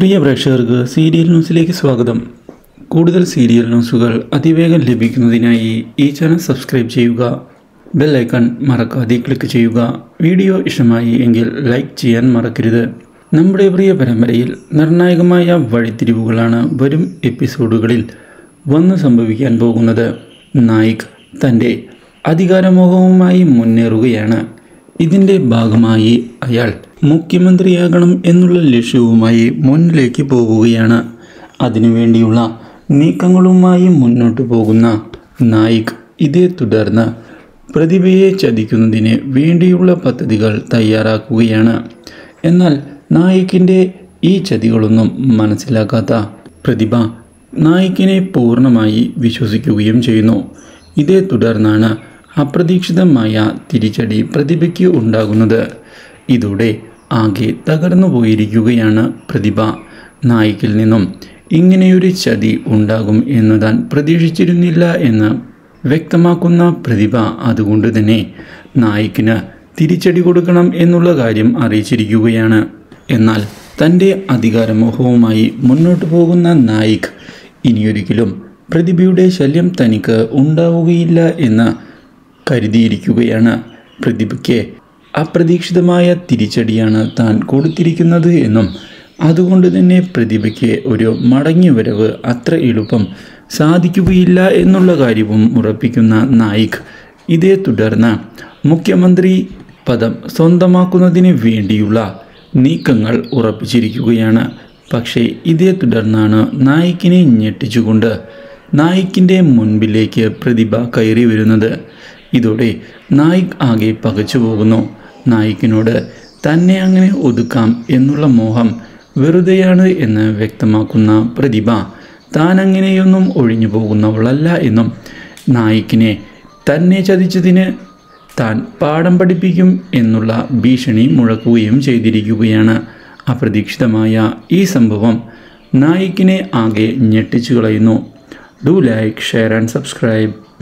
പ്രിയ പ്രേക്ഷകർക്ക് സീരിയൽ ന്യൂസിലേക്ക് സ്വാഗതം കൂടുതൽ സീരിയൽ ന്യൂസുകൾ അതിവേഗം ലഭിക്കുന്നതിനായി ഈ ചാനൽ സബ്സ്ക്രൈബ് ചെയ്യുക ബെൽ ഐക്കൺ മറക്കാതെ ക്ലിക്ക് ചെയ്യുക വീഡിയോ ഇഷ്ടമായി എങ്കിൽ ലൈക്ക് ചെയ്യാൻ മറക്കരുത് നമ്മുടെ പ്രിയ പരമ്പരയിൽ നിർണായകമായ വഴിത്തിരിവുകളാണ് വരും എപ്പിസോഡുകളിൽ വന്ന് സംഭവിക്കാൻ പോകുന്നത് നായിക് തൻ്റെ അധികാരമോഹവുമായി മുന്നേറുകയാണ് ഇതിൻ്റെ ഭാഗമായി അയാൾ മുഖ്യമന്ത്രിയാകണം എന്നുള്ള ലക്ഷ്യവുമായി മുന്നിലേക്ക് പോവുകയാണ് അതിനുവേണ്ടിയുള്ള നീക്കങ്ങളുമായി മുന്നോട്ട് പോകുന്ന നായിക് ഇതേ തുടർന്ന് പ്രതിഭയെ ചതിക്കുന്നതിന് വേണ്ടിയുള്ള പദ്ധതികൾ തയ്യാറാക്കുകയാണ് എന്നാൽ നായിക്കിൻ്റെ ഈ ചതികളൊന്നും മനസ്സിലാക്കാത്ത പ്രതിഭ നായിക്കിനെ പൂർണ്ണമായി വിശ്വസിക്കുകയും ചെയ്യുന്നു ഇതേ തുടർന്നാണ് അപ്രതീക്ഷിതമായ തിരിച്ചടി പ്രതിഭയ്ക്ക് ഉണ്ടാകുന്നത് ഇതോടെ ആകെ തകർന്നു പോയിരിക്കുകയാണ് പ്രതിഭ നായിക്കിൽ നിന്നും ഇങ്ങനെയൊരു ചതി ഉണ്ടാകും എന്ന് താൻ പ്രതീക്ഷിച്ചിരുന്നില്ല എന്ന് വ്യക്തമാക്കുന്ന പ്രതിഭ അതുകൊണ്ട് തന്നെ നായിക്കിന് തിരിച്ചടി കൊടുക്കണം എന്നുള്ള കാര്യം അറിയിച്ചിരിക്കുകയാണ് എന്നാൽ തൻ്റെ അധികാരമോഹവുമായി മുന്നോട്ട് പോകുന്ന നായിക് ഇനിയൊരിക്കലും പ്രതിഭയുടെ ശല്യം തനിക്ക് ഉണ്ടാവുകയില്ല എന്ന് കരുതിയിരിക്കുകയാണ് പ്രതിഭയ്ക്ക് അപ്രതീക്ഷിതമായ തിരിച്ചടിയാണ് താൻ കൊടുത്തിരിക്കുന്നത് എന്നും അതുകൊണ്ട് തന്നെ പ്രതിഭയ്ക്ക് ഒരു മടങ്ങിവരവ് അത്ര എളുപ്പം സാധിക്കുകയില്ല എന്നുള്ള കാര്യവും ഉറപ്പിക്കുന്ന നായിക് ഇതേ തുടർന്ന് മുഖ്യമന്ത്രി പദം സ്വന്തമാക്കുന്നതിന് വേണ്ടിയുള്ള നീക്കങ്ങൾ ഉറപ്പിച്ചിരിക്കുകയാണ് പക്ഷേ ഇതേ തുടർന്നാണ് നായിക്കിനെ ഞെട്ടിച്ചുകൊണ്ട് നായിക്കിൻ്റെ മുൻപിലേക്ക് പ്രതിഭ കയറി വരുന്നത് ഇതോടെ നായിക് ആകെ പകച്ചു പോകുന്നു നായിക്കിനോട് തന്നെ അങ്ങനെ ഒതുക്കാം എന്നുള്ള മോഹം വെറുതെയാണ് എന്ന് വ്യക്തമാക്കുന്ന പ്രതിഭ താൻ അങ്ങനെയൊന്നും ഒഴിഞ്ഞു പോകുന്നവളല്ല എന്നും നായിക്കിനെ തന്നെ ചതിച്ചതിന് താൻ പാഠം പഠിപ്പിക്കും എന്നുള്ള ഭീഷണി മുഴക്കുകയും ചെയ്തിരിക്കുകയാണ് അപ്രതീക്ഷിതമായ ഈ സംഭവം നായിക്കിനെ ആകെ ഞെട്ടിച്ചു കളയുന്നു do like share and subscribe